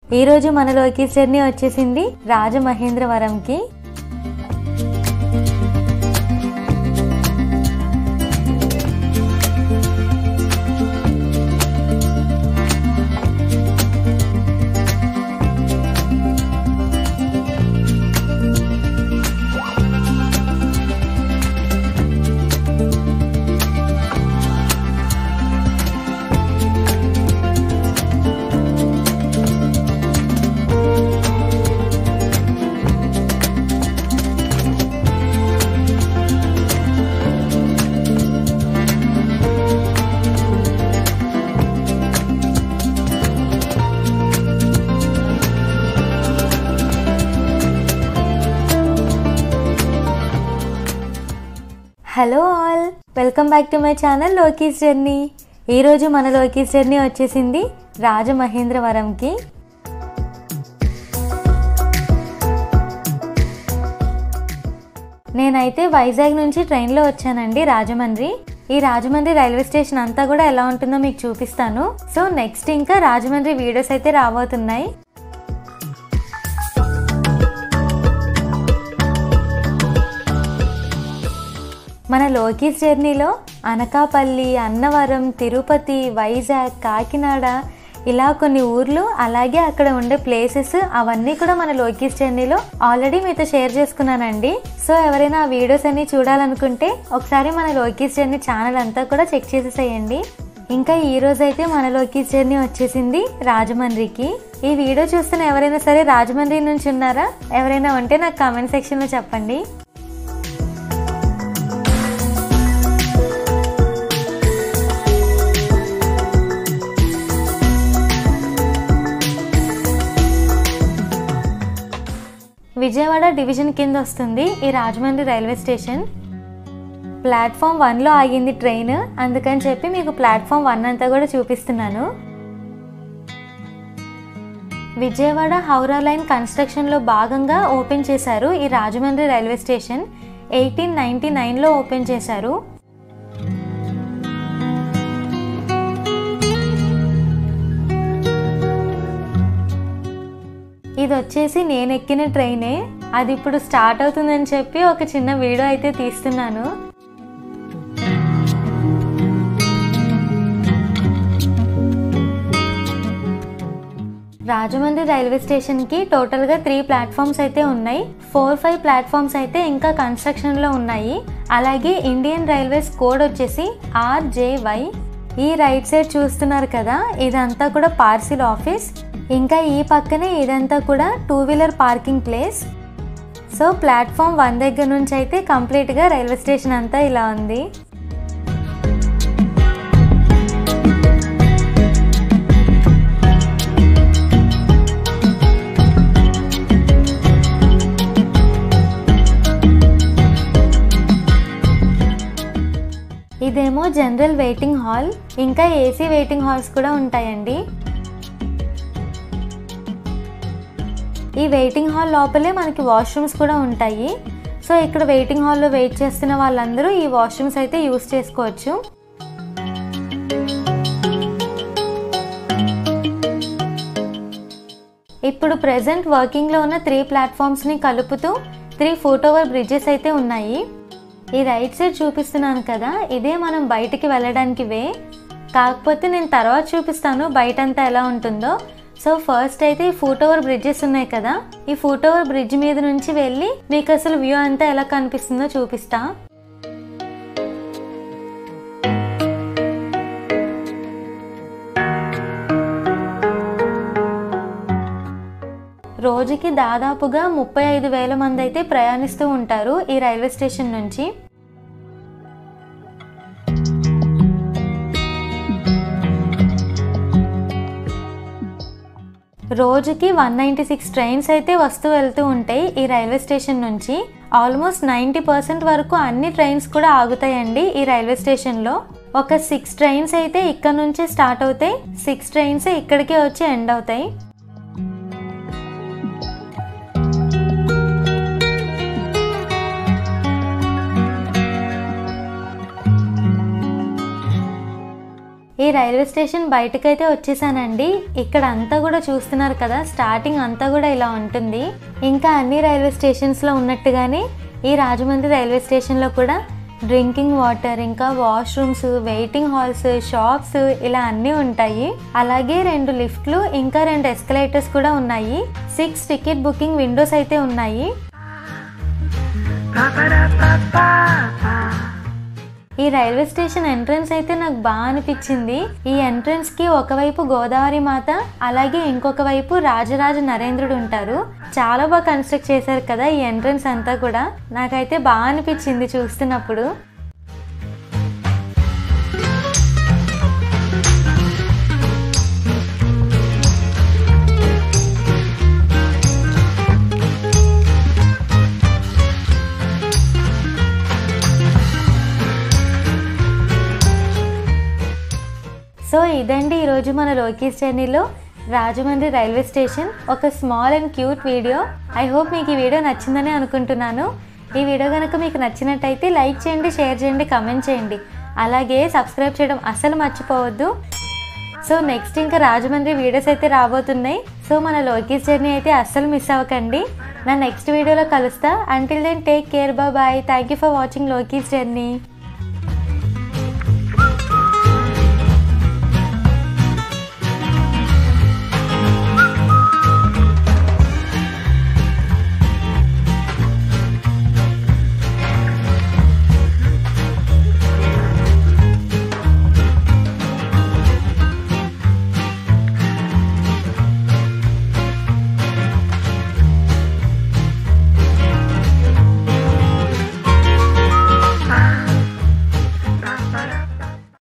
ఈ రోజు మన లోకేష్ జర్నీ వచ్చేసింది రాజమహేంద్రవరంకి hello all welcome back to my channel Loki's journey ఈరోజు మన లోకీస్ జర్నీ వచ్చేసింది రాజమహేంద్రవరంకి నేనైతే వైజాగ్ నుంచి ట్రైన్లో వచ్చానండి రాజమండ్రి ఈ రాజమండ్రి రైల్వే స్టేషన్ అంతా కూడా ఎలా ఉంటుందో మీకు చూపిస్తాను సో నెక్స్ట్ ఇంకా రాజమండ్రి వీడియోస్ అయితే రాబోతున్నాయి మన లోకీస్ జర్నీలో అనకాపల్లి అన్నవరం తిరుపతి వైజాగ్ కాకినాడ ఇలా కొన్ని ఊర్లు అలాగే అక్కడ ఉండే ప్లేసెస్ అవన్నీ కూడా మన లోకీస్ జర్నీలో ఆల్రెడీ మీతో షేర్ చేసుకున్నానండి సో ఎవరైనా ఆ వీడియోస్ అన్ని చూడాలనుకుంటే ఒకసారి మన లోకీస్ జర్నీ ఛానల్ అంతా కూడా చెక్ చేసేసేయండి ఇంకా ఈ రోజు అయితే మన లోకీస్ జర్నీ వచ్చేసింది రాజమండ్రికి ఈ వీడియో చూస్తున్న ఎవరైనా సరే రాజమండ్రి నుంచి ఉన్నారా ఎవరైనా ఉంటే నాకు కామెంట్ సెక్షన్లో చెప్పండి విజయవాడ డివిజన్ కింద వస్తుంది ఈ రాజమండ్రి రైల్వే స్టేషన్ ప్లాట్ఫామ్ వన్లో ఆగింది ట్రైన్ అందుకని చెప్పి మీకు ప్లాట్ఫామ్ వన్ అంతా కూడా చూపిస్తున్నాను విజయవాడ హౌరా లైన్ కన్స్ట్రక్షన్లో భాగంగా ఓపెన్ చేశారు ఈ Rajahmundry railway station eighteen ninety నైన్లో ఓపెన్ చేశారు ఇది వచ్చేసి నేను ఎక్కిన ట్రైనే అది ఇప్పుడు స్టార్ట్ అవుతుందని చెప్పి ఒక చిన్న వీడియో అయితే తీస్తున్నాను రాజమండ్రి రైల్వే స్టేషన్కి టోటల్గా త్రీ ప్లాట్ఫామ్స్ అయితే ఉన్నాయి ఫోర్ ఫైవ్ ప్లాట్ఫామ్స్ అయితే ఇంకా కన్స్ట్రక్షన్లో ఉన్నాయి అలాగే ఇండియన్ రైల్వేస్ కోడ్ వచ్చేసి ఆర్జేవై ఈ రైట్ సైడ్ చూస్తున్నారు కదా ఇదంతా కూడా పార్సిల్ ఆఫీస్ ఇంకా ఈ పక్కనే ఇదంతా కూడా two wheeler parking place so platform one దగ్గర నుంచి అయితే కంప్లీట్గా రైల్వే స్టేషన్ అంతా ఇలా ఉంది ఇదేమో జనరల్ వెయిటింగ్ హాల్ ఇంకా ఏసీ వెయిటింగ్ హాల్స్ కూడా ఉంటాయండి ఈ వెయిటింగ్ హాల్ లోపలే మనకి వాష్రూమ్స్ కూడా ఉంటాయి సో ఇక్కడ వెయిటింగ్ హాల్లో వెయిట్ చేస్తున్న వాళ్ళందరూ ఈ వాష్రూమ్స్ అయితే యూస్ చేసుకోవచ్చు ఇప్పుడు ప్రజెంట్ వర్కింగ్లో ఉన్న త్రీ ప్లాట్ఫామ్స్ని కలుపుతూ త్రీ ఫుట్ ఓవర్ బ్రిడ్జెస్ అయితే ఉన్నాయి ఈ రైట్ సైడ్ చూపిస్తున్నాను కదా ఇదే మనం బయటికి వెళ్ళడానికి వే కాకపోతే నేను తర్వాత చూపిస్తాను బయట అంతా ఎలా ఉంటుందో సో ఫస్ట్ అయితే ఈ ఫుట్ ఓవర్ బ్రిడ్జెస్ ఉన్నాయి కదా ఈ ఫుట్ ఓవర్ బ్రిడ్జ్ మీద నుంచి వెళ్ళి మీకు అసలు వ్యూ అంతా ఎలా కనిపిస్తుందో చూపిస్తా రోజుకి దాదాపుగా ముప్పై ఐదు వేల మంది అయితే ప్రయాణిస్తూ ఉంటారు ఈ రైల్వే స్టేషన్ నుంచి రోజుకి వన్ నైంటీ సిక్స్ ట్రైన్స్ అయితే వస్తూ వెళ్తూ ఉంటాయి ఈ రైల్వే స్టేషన్ నుంచి ఆల్మోస్ట్ నైంటీ పర్సెంట్ వరకు అన్ని ట్రైన్స్ కూడా ఆగుతాయండి ఈ రైల్వే స్టేషన్లో ఒక సిక్స్ ట్రైన్స్ అయితే ఇక్కడ నుంచే స్టార్ట్ అవుతాయి సిక్స్ ట్రైన్స్ ఇక్కడికే వచ్చి ఎండ్ అవుతాయి ఈ ఈ రైల్వే స్టేషన్ బయటకైతే వచ్చేసానండి ఇక్కడ అంతా కూడా చూస్తున్నారు కదా స్టార్టింగ్ అంతా కూడా ఇలా ఉంటుంది ఇంకా అన్ని రైల్వే స్టేషన్స్లో ఉన్నట్టుగానే ఈ రాజమండ్రి రైల్వే స్టేషన్లో కూడా డ్రింకింగ్ వాటర్ ఇంకా వాష్రూమ్స్ వెయిటింగ్ హాల్స్ షాప్స్ ఇలా అన్నీ ఉంటాయి అలాగే రెండు లిఫ్ట్లు ఇంకా రెండు ఎస్కలేటర్స్ కూడా ఉన్నాయి సిక్స్ టికెట్ బుకింగ్ విండోస్ అయితే ఉన్నాయి ఈ రైల్వే స్టేషన్ ఎంట్రన్స్ అయితే నాకు బాగా అనిపించింది ఈ ఎంట్రన్స్ కి ఒకవైపు గోదావరి మాత అలాగే ఇంకొక వైపు రాజరాజ నరేంద్రుడు ఉంటారు చాలా బాగా కన్స్ట్రక్ట్ చేశారు కదా ఈ ఎంట్రన్స్ అంతా కూడా నాకైతే బాగా అనిపించింది చూస్తున్నప్పుడు సో ఇదండి ఈరోజు మన లోకీస్ జర్నీలో రాజమండ్రి రైల్వే స్టేషన్ ఒక small and cute video I hope మీకు ఈ వీడియో నచ్చిందని అనుకుంటున్నాను ఈ వీడియో కనుక మీకు నచ్చినట్టయితే లైక్ చేయండి షేర్ చేయండి కమెంట్ చేయండి అలాగే సబ్స్క్రైబ్ చేయడం అస్సలు మర్చిపోవద్దు సో నెక్స్ట్ ఇంకా రాజమండ్రి వీడియోస్ అయితే రాబోతున్నాయి సో మన లోకీస్ జర్నీ అయితే అస్సలు మిస్ అవ్వకండి నా నెక్స్ట్ వీడియోలో కలుస్తా until then take care bye thank you for watching Loki's journey